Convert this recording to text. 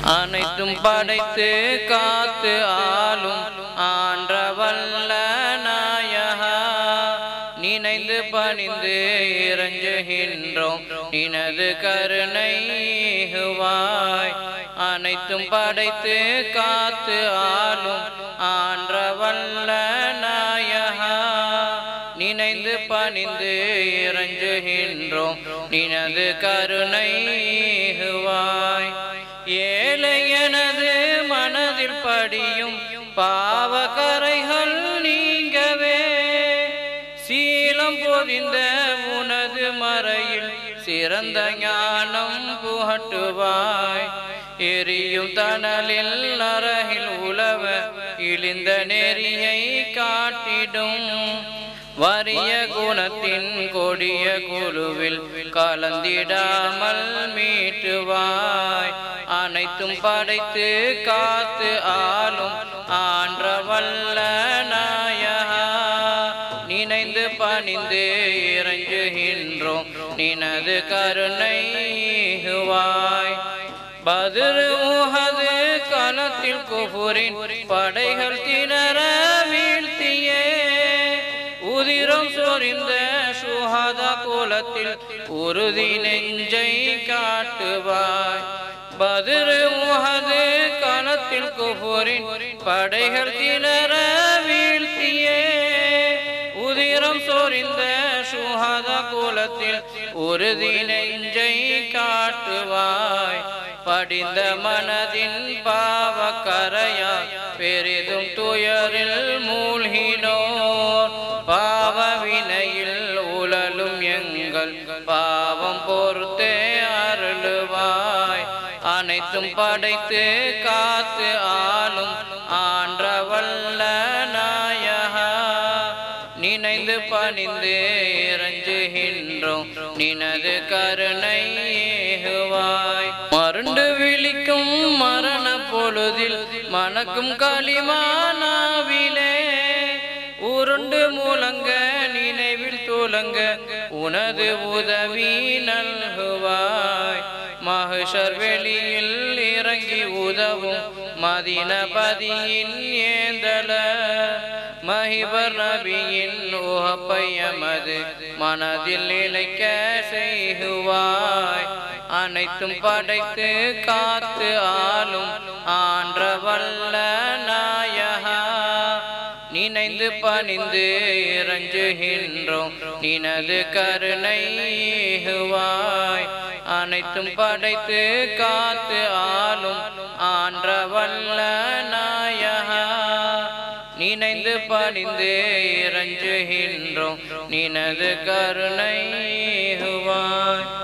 அனைத்தும் படைத்து காத்து ஆளும் ஆன்ற வல்ல நாயகா நினைந்து பணிந்து இறஞ்சுகின்றோம் நினது கருணை ஹுவாய் அனைத்தும் படைத்து காத்து ஆளும் ஆன்ற வல்ல நாயகா நினைந்து பணிந்து இறஞ்சுகின்றோம் நினது கருணை ஹுவாய் ஏழை எனது மனதில் படியும் பாவகரைகள் நீங்கவே சீலம் பொதிந்த உனது மறையில் சிறந்த ஞானம் புகட்டுவாய் எரியும் தணலில் நரகில் உலவ இழிந்த நெறியை காட்டிடும் வறிய குணத்தின் கொடிய குழுவில் கலந்திடாமல் மீட்டுவாய் அனைத்தும் படைத்து காத்து ஆளும் ஆன்ற வல்ல நாயகா நினைந்து பணிந்து இறஞ்சுகின்றோம் நினது கருணை ஹுவாய் பதிரு உஹது களத்தில் குபுரின் படைகள் திணற வீழ்த்தியே உதிரம் சொரிந்த சுஹாத கோலத்தில் உறுதி நெஞ்சை காட்டுவாய் பதிரு முகது களத்தில் குபுரின் படைகள் திணற வீழ்த்தியே உதிரம் சொரிந்த சுஹாத கோலத்தில் உறுதி நெஞ்சை காட்டுவாய் படிந்த மனதின் பாவக்கரையா பெரிதும் துயரில் மூழ்கினோர் பாவ வினையில் உழலும் எங்கள் பாவம் பொறுத்தே அருளுவாய் அனைத்தும் படைத்து காத்து ஆளும் ஆன்ற வல்ல நாயகா நினைந்து பணிந்து இறஞ்சுகின்றோம் நினது கருணை ஏகுவாய் மருண்டு விழிக்கும் மரண பொழுதில் மணக்கும் களிமானாவிலே உருண்டு முழங்க நினைவில் துலங்க உனது உதவி நல்குவாய் மகிஷர் வெளியில் இறங்கி உதவும் மதினபதியின் ஏந்தல மஹிபர் நபியின் உகப்பையமது மனதில் நிலைக்க செய்குவாய் அனைத்தும் படைத்து காத்து ஆளும் ஆன்ற வல்ல நாயகா நினைந்து பணிந்து இறஞ்சுகின்றோம் நினது கருணை ஹுவாய் அனைத்தும் படைத்து காத்து ஆளும் ஆன்ற வல்ல நாயகா நினைந்து பணிந்து இறஞ்சுகின்றோம் நினது கருணை ஹுவாய்